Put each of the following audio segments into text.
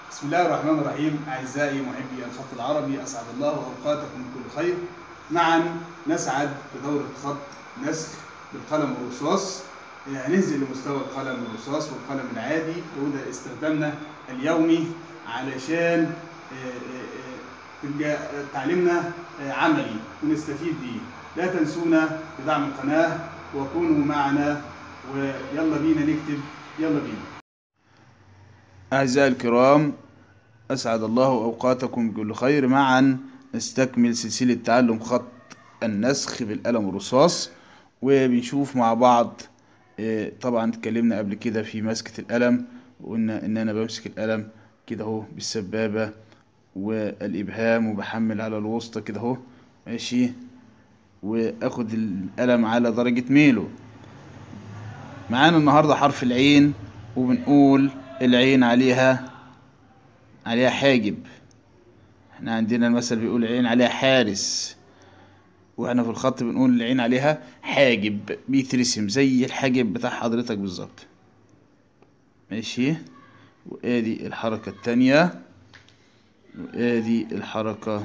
بسم الله الرحمن الرحيم أعزائي محبي الخط العربي أسعد الله أوقاتكم بكل خير معا نسعد بدورة خط نسخ بالقلم الرصاص هننزل لمستوى القلم الرصاص والقلم العادي وده استخدامنا اليومي علشان تبقى تعليمنا عملي ونستفيد بيه لا تنسونا بدعم القناة وكونوا معنا ويلا بينا نكتب يلا بينا أعزائي الكرام أسعد الله أوقاتكم بكل خير معا نستكمل سلسلة تعلم خط النسخ بالقلم الرصاص وبنشوف مع بعض آه، طبعا اتكلمنا قبل كده في مسكة القلم وقلنا إن أنا بمسك القلم كده أهو بالسبابة والإبهام وبحمل على الوسطى كده أهو ماشي وآخد القلم على درجة ميله معانا النهاردة حرف العين وبنقول العين عليها عليها حاجب احنا عندنا المثل بيقول العين عليها حارس واحنا في الخط بنقول العين عليها حاجب بيترسم زي الحاجب بتاع حضرتك بالظبط ماشي وادي الحركة التانية وادي الحركة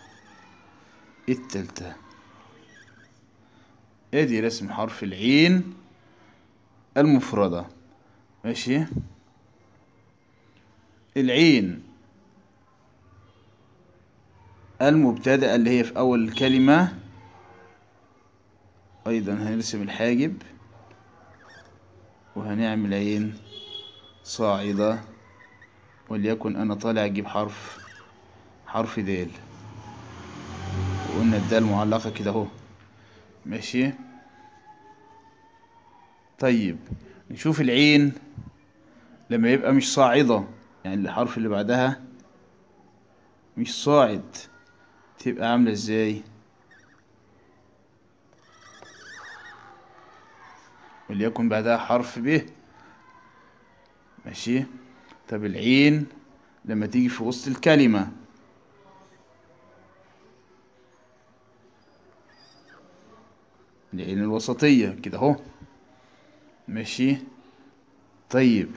التالتة ادي رسم حرف العين المفردة ماشي العين المبتدأة اللي هي في أول الكلمة أيضا هنرسم الحاجب وهنعمل عين صاعدة وليكن أنا طالع أجيب حرف حرف دال وقلنا الدال معلقة كده أهو ماشي طيب نشوف العين لما يبقى مش صاعدة يعني الحرف اللي بعدها مش صاعد تبقى عاملة ازاي وليكن بعدها حرف ب ماشي طب العين لما تيجي في وسط الكلمة العين الوسطية كده اهو ماشي طيب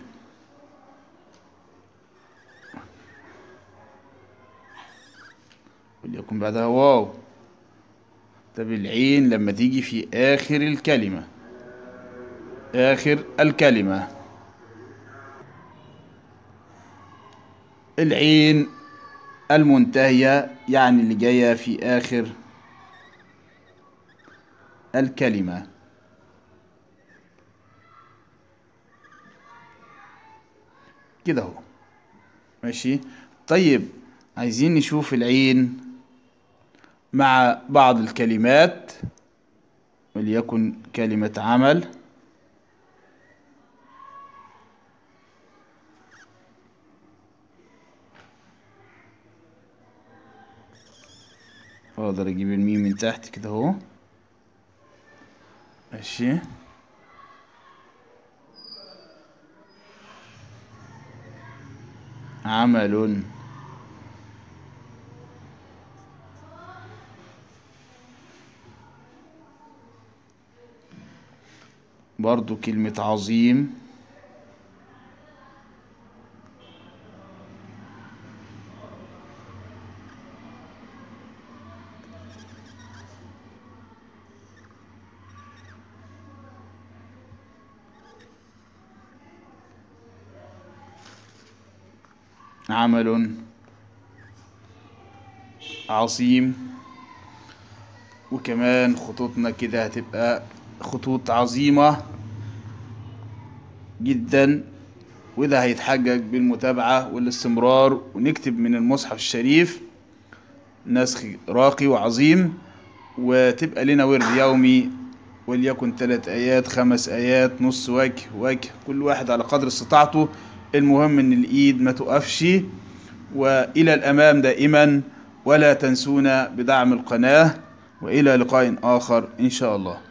وليكن بعدها واو طب العين لما تيجي في آخر الكلمة آخر الكلمة العين المنتهية يعني اللي جاية في آخر الكلمة كده اهو ماشي طيب عايزين نشوف العين مع بعض الكلمات وليكن كلمة عمل اقدر اجيب الميم من تحت كده اهو ماشي عمل برضو كلمة عظيم عمل عظيم وكمان خطوطنا كده هتبقى خطوط عظيمة جدا وده هيتحقق بالمتابعة والاستمرار ونكتب من المصحف الشريف نسخ راقي وعظيم وتبقى لنا ورد يومي وليكن ثلاث آيات خمس آيات نص وجه وجه كل واحد على قدر استطاعته المهم ان الايد ما تقفش والى الامام دائما ولا تنسونا بدعم القناة والى لقاء اخر ان شاء الله